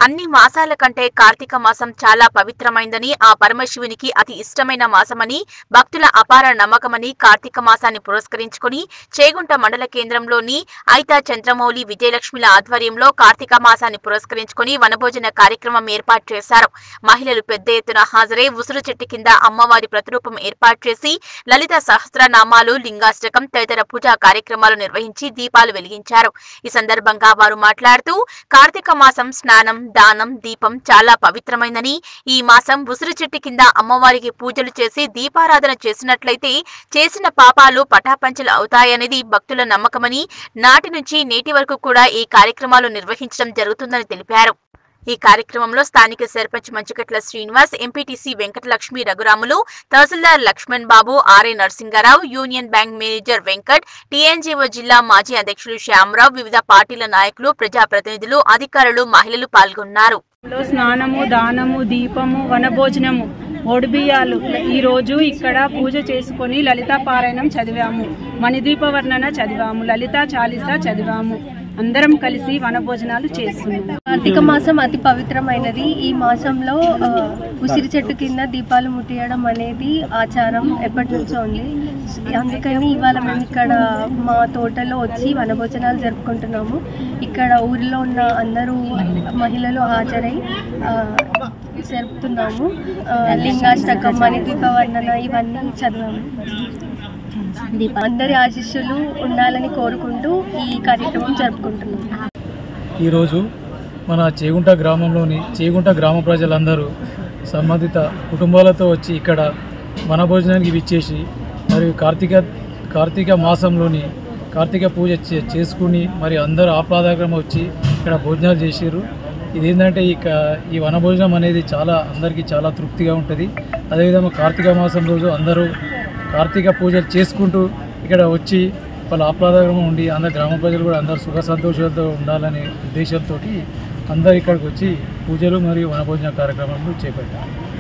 అన్ని మాసాల కంటే కార్తీక మాసం చాలా పవిత్రమైందని ఆ పరమశివునికి అతి ఇష్టమైన మాసమని భక్తుల అపార నమ్మకమని కార్తీక మాసాన్ని పురస్కరించుకుని చేగుంట మండల కేంద్రంలోని ఐతా చంద్రమౌళి విజయలక్ష్మిల ఆధ్వర్యంలో కార్తీక మాసాన్ని పురస్కరించుకుని వనభోజన కార్యక్రమం ఏర్పాటు చేశారు మహిళలు పెద్ద ఎత్తున హాజరై ఉసురు చెట్టు కింద అమ్మవారి ప్రతిరూపం ఏర్పాటు చేసి లలిత సహస్రనామాలు లింగాష్టకం తదితర పూజా కార్యక్రమాలు నిర్వహించి దీపాలు వెలిగించారు ఈ సందర్భంగా వారు మాట్లాడుతూ కార్తీక మాసం స్నానం దానం దీపం చాలా పవిత్రమైందని ఈ మాసం ఉసిరి చెట్టు కింద అమ్మవారికి పూజలు చేసి దీపారాధన చేసినట్లయితే చేసిన పాపాలు పటాపంచలు అవుతాయనేది భక్తుల నమ్మకమని నాటి నుంచి నేటి వరకు కూడా ఈ కార్యక్రమాలు నిర్వహించడం జరుగుతుందని తెలిపారు ఈ కార్యక్రమంలో స్థానిక sarpanch Manchukatla Srinivas MPTC Venkatalakshmi Raghuramulu tahsildar Lakshman Babu RA Narasingarao Union Bank manager Venkat TNGO జిల్లా మాజీ అధ్యక్షులు శ్యామరావు వివిధ పార్టీల నాయకులు ప్రజాప్రతినిధులు అధికారులు మహిళలు పాల్గొన్నారు లో స్నానము దానము దీపము వనభోజనము ఒడిబియ్యాలు ఈరోజు ఇక్కడ పూజ చేసుకొని లలితా పారాయణం చదివాము మణిదీప వర్ణన చదివాము లలితా చాలీసా చదివాము అందరం కలిసి వనభోజనాలు చేస్తున్నాము కార్తీక మాసం అతి పవిత్రమైనది ఈ మాసంలో ఆ, ఉసిరి చెట్టు కింద దీపాలు ముట్టియడం అనేది ఆచారం ఎప్పటి నుంచో ఉంది అందుకని ఇవాళ మేము ఇక్కడ మా తోటలో వచ్చి వనభోజనాలు జరుపుకుంటున్నాము ఇక్కడ ఊరిలో ఉన్న అందరూ మహిళలు హాజరై ఆ, జరుపుతున్నాము ఆ, లింగాష్టకం మణిదీప వర్ణన ఇవన్నీ చదివాము అందరి ఆశీస్సులు ఉండాలని కోరుకుంటూ ఈ కార్యక్రమం జరుపుకుంటున్నాము ఈరోజు మన చేగుంట గ్రామంలోని చేగుంట గ్రామ ప్రజలందరూ సంబంధిత కుటుంబాలతో వచ్చి ఇక్కడ వనభోజనానికి విచ్చేసి మరియు కార్తీక కార్తీక మాసంలోని కార్తీక పూజ చే- చేసుకుని మరి అందరూ ఆహ్లాదకరంగా వచ్చి ఇక్కడ భోజనాలు చేసారు ఇదేంటంటే ఇక ఈ వనభోజనం అనేది చాలా అందరికీ చాలా తృప్తిగా ఉంటుంది అదేవిధంగా కార్తీక మాసం రోజు అందరూ కార్తీక పూజలు చేసుకుంటూ ఇక్కడ వచ్చి వాళ్ళ ఆహ్లాదకరంగా ఉండి అందరు గ్రామ ప్రజలు కూడా అందరు సుఖ సంతోషాలతో ఉండాలనే ఉద్దేశంతో అందరు ఇక్కడికి వచ్చి పూజలు మరియు వనభోజన కార్యక్రమాలు చేపట్టారు